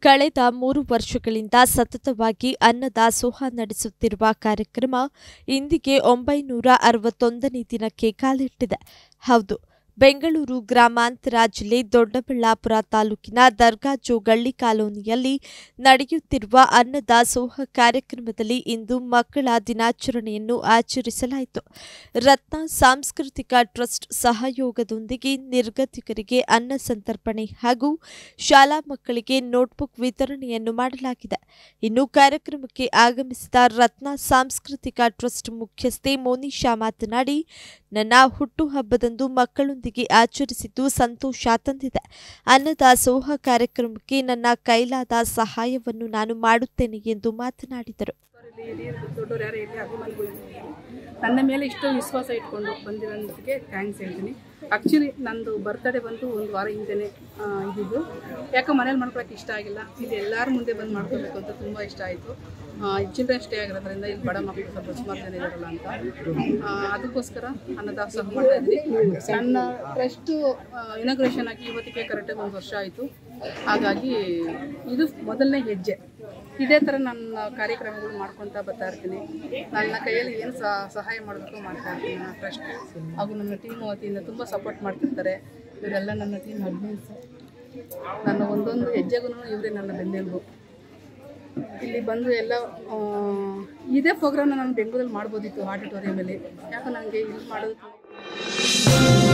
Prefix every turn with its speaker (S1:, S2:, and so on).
S1: ಕಳೆದ ಮೂರು ವರ್ಷಗಳಿಂದ ಸತತವಾಗಿ ಅನ್ನದಾಸೋಹ ನಡೆಸುತ್ತಿರುವ ಕಾರ್ಯಕ್ರಮ ಇಂದಿಗೆ ಒಂಬೈನೂರ ಅರವತ್ತೊಂದನೇ ದಿನಕ್ಕೆ ಕಾಲಿಟ್ಟಿದೆ ಹೌದು ಬೆಂಗಳೂರು ಗ್ರಾಮಾಂತರ ಜಿಲ್ಲೆ ದೊಡ್ಡಬಳ್ಳಾಪುರ ತಾಲೂಕಿನ ದರ್ಗಾ ಜೋಗಳ್ಳಿ ಕಾಲೋನಿಯಲ್ಲಿ ನಡೆಯುತ್ತಿರುವ ಅನ್ನದಾಸೋಹ ಕಾರ್ಯಕ್ರಮದಲ್ಲಿ ಇಂದು ಮಕ್ಕಳ ದಿನಾಚರಣೆಯನ್ನು ಆಚರಿಸಲಾಯಿತು ರತ್ನ ಸಾಂಸ್ಕೃತಿಕ ಟ್ರಸ್ಟ್ ಸಹಯೋಗದೊಂದಿಗೆ ನಿರ್ಗತಿಕರಿಗೆ ಅನ್ನ ಸಂತರ್ಪಣೆ ಹಾಗೂ ಶಾಲಾ ಮಕ್ಕಳಿಗೆ ನೋಟ್ಬುಕ್ ವಿತರಣೆಯನ್ನು ಮಾಡಲಾಗಿದೆ ಇನ್ನು ಕಾರ್ಯಕ್ರಮಕ್ಕೆ ಆಗಮಿಸಿದ ರತ್ನ ಸಾಂಸ್ಕೃತಿಕ ಟ್ರಸ್ಟ್ ಮುಖ್ಯಸ್ಥೆ ಮೋನಿಶಾ ಮಾತನಾಡಿ ನನ್ನ ಹುಟ್ಟುಹಬ್ಬದಂದು ಮಕ್ಕಳೊಂದಿಗೆ ಆಚರಿಸಿದ್ದು ಸಂತೋಷ ತಂದಿದೆ ಅನ್ನದಾಸೋಹ ಕಾರ್ಯಕ್ರಮಕ್ಕೆ ನನ್ನ ಕೈಲಾದ ಸಹಾಯವನ್ನು ನಾನು ಮಾಡುತ್ತೇನೆ ಎಂದು ಮಾತನಾಡಿದರು
S2: ಇಲ್ಲಿ ಹಿರಿಯರು ದೊಡ್ಡವರು ಯಾರೇ ಇರಲಿ ಅಭಿಮಾನಿಗಳು ನನ್ನ ಮೇಲೆ ಇಷ್ಟು ವಿಶ್ವಾಸ ಇಟ್ಕೊಂಡು ಬಂದಿರೋದಕ್ಕೆ ಥ್ಯಾಂಕ್ಸ್ ಹೇಳ್ತೀನಿ ಆ್ಯಕ್ಚುಲಿ ನಂದು ಬರ್ತಡೇ ಬಂದು ಒಂದು ವಾರ ಹಿಂದೆನೇ ಆ, ಇದ್ದಿದ್ದು ಯಾಕೋ ಮನೇಲಿ ಮಾಡ್ಕೊಳಕ್ಕೆ ಇಷ್ಟ ಆಗಿಲ್ಲ ಇದು ಎಲ್ಲರ ಮುಂದೆ ಬಂದು ಮಾಡ್ಕೋಬೇಕು ಅಂತ ತುಂಬ ಇಷ್ಟ ಆಯಿತು ಚಿಲ್ಡ್ರನ್ಸ್ ಡೇ ಆಗಿರೋದ್ರಿಂದ ಇಲ್ಲಿ ಬಡ ಮಕ್ಕಳು ಸ್ವಲ್ಪ ಸುಮಾರು ಜನ ಇದಾರಲ್ಲ ಅಂತ ಆ, ಅದಕ್ಕೋಸ್ಕರ ಅನ್ನದಾಸೋಹ ಮಾಡ್ತಾ ಇದ್ವಿ ನನ್ನ ಟ್ರಸ್ಟು ಇನಾಗ್ರೇಷನ್ ಆಗಿ ಇವತ್ತಿಗೆ ಕರೆಕ್ಟಾಗಿ ಒಂದು ವರ್ಷ ಆಯಿತು ಹಾಗಾಗಿ ಇದು ಮೊದಲನೇ ಹೆಜ್ಜೆ ಇದೇ ಥರ ನನ್ನ ಕಾರ್ಯಕ್ರಮಗಳು ಮಾಡ್ಕೊತಾ ಬರ್ತಾ ಇರ್ತೀನಿ ನನ್ನ ಕೈಯಲ್ಲಿ ಏನು ಸಹಾಯ ಮಾಡಬೇಕು ಮಾಡ್ತಾ ಇರ್ತೀನಿ ನನ್ನ ಟ್ರಸ್ಟ್ ಹಾಗೂ ನನ್ನ ಟೀಮ್ ವತಿಯಿಂದ ತುಂಬ ಸಪೋರ್ಟ್ ಮಾಡ್ತಿರ್ತಾರೆ ಇವರೆಲ್ಲ ನನ್ನ ಟೀಮ್ ಅಡ್ಮಿನ್ಸ್ ನನ್ನ ಒಂದೊಂದು ಹೆಜ್ಜೆಗೂ ಇವರೇ ನನ್ನ ಬೆನ್ನೆಲುಬು ಇಲ್ಲಿ ಬಂದು ಎಲ್ಲ ಆ, ಇದೇ ಪ್ರೋಗ್ರಾಮ್ನ ನಾನು ಬೆಂಗಳೂರಲ್ಲಿ ಮಾಡ್ಬೋದಿತ್ತು ಆಡಿಟೋರಿಯಮಲ್ಲಿ ಯಾಕೆ ನನಗೆ ಇಲ್ಲಿ ಮಾಡೋದು ತುಂಬ